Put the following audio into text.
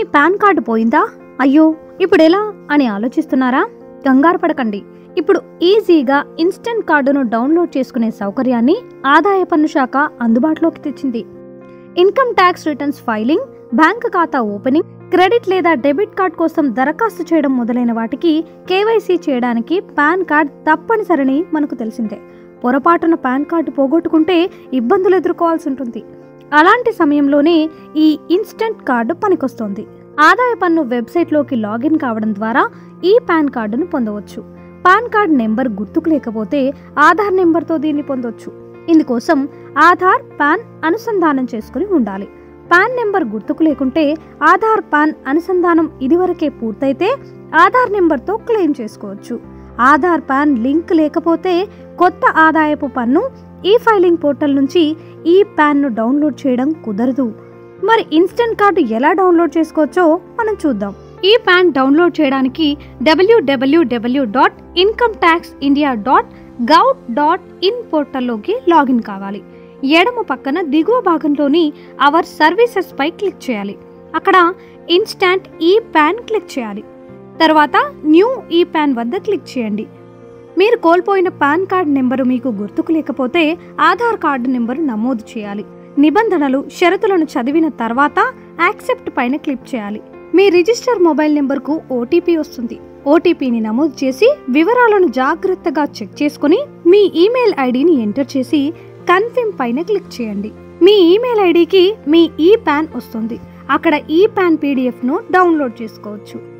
మీ pan card పోయిందా అయ్యో ఇప్పుడు ఎలా అని ఆలోచిస్తున్నారా కంగారు పడకండి ఇప్పుడు ఈజీగా ఇన్స్టెంట్ కార్డును డౌన్లోడ్ చేసుకునే సౌకర్యాన్ని ఆదాయ పన్ను శాఖ అందుబాటులోకి తెచ్చింది income tax returns filing bank ఖాతా ఓపెనింగ్ క్రెడిట్ లేదా డెబిట్ కార్డ్ కోసం దరఖాస్తు చేయడం మొదలైన వాటికి కేవైసీ చేయడానికి పాన్ కార్డ్ తప్పనిసరిని మనకు తెలిసిందే పొరపాటున పాన్ కార్డు పోగొట్టుకుంటే ఇబ్బందులు ఎదుర్కోవాల్సి ఉంటుంది అలాంటి సమయంలోనే ఈ ఇన్స్టెంట్ కార్డు పనికొస్తుంది ఆదాయ పన్ను వెబ్సైట్లోకి లాగిన్ కావడం ద్వారా ఈ పాన్ కార్డును పొందవచ్చు పాన్ కార్డ్ నెంబర్ గుర్తుకు లేకపోతే ఆధార్ నెంబర్తో దీన్ని పొందొచ్చు ఇందుకోసం ఆధార్ పాన్ అనుసంధానం చేసుకుని ఉండాలి పాన్ నెంబర్ గుర్తుకు లేకుంటే ఆధార్ పాన్ అనుసంధానం ఇదివరకే పూర్తయితే ఆధార్ నెంబర్తో క్లెయిమ్ చేసుకోవచ్చు ఆధార్ పాన్ లింక్ లేకపోతే కొత్త ఆదాయపు పన్ను ఈ ఫైలింగ్ పోర్టల్ నుంచి ఈ పాన్ను డౌన్లోడ్ చేయడం కుదరదు మరి ఇన్స్టెంట్ కార్డు ఎలా డౌన్లోడ్ చేసుకోవచ్చో మనం చూద్దాం ఈ పాన్ డౌన్లోడ్ చేయడానికి W W W dot income tax India dot gov dot in పోర్టల్లోకి లాగిన్ కావాలి ఎడమ పక్కన దిగువ భాగంలోని అవర్ సర్వీసెస్ పై క్లిక్ చేయాలి అక్కడ ఇన్స్టాంట్ ఈ పాన్ క్లిక్ చేయాలి తర్వాత న్యూ ఈ పాన్ వద్ద క్లిక్ చేయండి మీరు కోల్పోయిన పాన్ కార్డ్ నెంబరు మీకు గుర్తుకు లేకపోతే ఆధార్ కార్డు నెంబరు నమోదు చేయాలి నిబంధనలు షరతులను చదివిన తర్వాత యాక్సెప్ట్ పైన క్లిక్ చేయాలి మీ రిజిస్టర్ మొబైల్ నెంబర్కు ఓటీపీ వస్తుంది ఓటీపీని నమోదు చేసి వివరాలను జాగ్రత్తగా చెక్ చేసుకుని మీ ఈమెయిల్ ఐడిని ఎంటర్ చేసి కన్ఫర్మ్ పైన క్లిక్ చేయండి మీ ఈమెయిల్ ఐడికి మీ ఈ పాన్ వస్తుంది అక్కడ ఈ పాన్ పీడిఎఫ్ను డౌన్లోడ్ చేసుకోవచ్చు